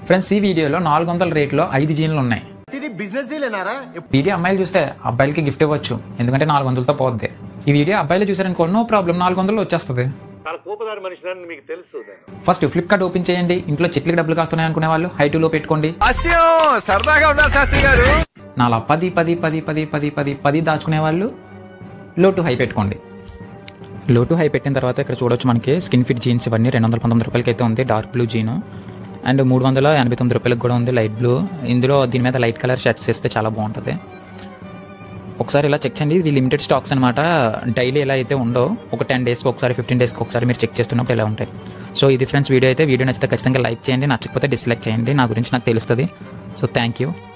friends ఈ వీడియోలో నాలుగు వందల రేట్లో ఐదు జీన్లు ఉన్నాయి ఇది బిజినెస్ డీలేనారా వీడియో అమ్మాయిలు చూస్తే అబ్బాయిలకి గిఫ్ట్ ఇవ్వచ్చు ఎందుకంటే నాలుగు వందలతో పోద్ది ఈ వీడియో అబ్బాయిలు చూసారనుకో నో ప్రాబ్లం నాలుగు వందలు వచ్చేస్తుంది చాలా కోపదారి మనిషిని మీకు తెలుసు నేను ఫస్ట్ ఫ్లిప్కార్ట్ ఓపెన్ చేయండి ఇంట్లో చెట్లకి డబ్బులు కాస్తున్నాయి అనుకునే వాళ్ళు హైటులో పెట్టుకోండి హాస్యం సరదాగా ఉండాలి శాస్త్రి గారు నాలా పది పది పది పది పది పది పది దాచుకునే వాళ్ళు లో టు హై పెట్టుకోండి లో టు హై పెట్టిన తర్వాత ఇక్కడ చూడొచ్చు మనకి స్కిన్ ఫిట్ జీన్స్ ఇవన్నీ రెండు వందల పంతొమ్మిది రూపాయలకి అయితే ఉంది డార్క్ బ్లూ జీన్ అండ్ మూడు వందల ఎనభై తొమ్మిది రూపాయలకి కూడా ఉంది లైట్ బ్లూ ఇందులో దీని మీద లైట్ కలర్ షర్ట్స్ వేస్తే చాలా బాగుంటుంది ఒకసారి ఇలా చెక్ చేయండి ఇది లిమిటెడ్ స్టాక్స్ అనమాట డైలీ ఎలా అయితే ఉండో ఒక టెన్ డేస్కి ఒకసారి ఫిఫ్టీన్ డేస్కి ఒకసారి మీరు చెక్ చేస్తున్నప్పుడు ఇలా ఉంటాయి సో ఇది ఫ్రెండ్స్ వీడియో అయితే వీడియో నచ్చితే ఖచ్చితంగా లైక్ చేయండి నచ్చకపోతే డిస్లైక్ చేయండి నా గురించి నాకు తెలుస్తుంది సో థ్యాంక్ యూ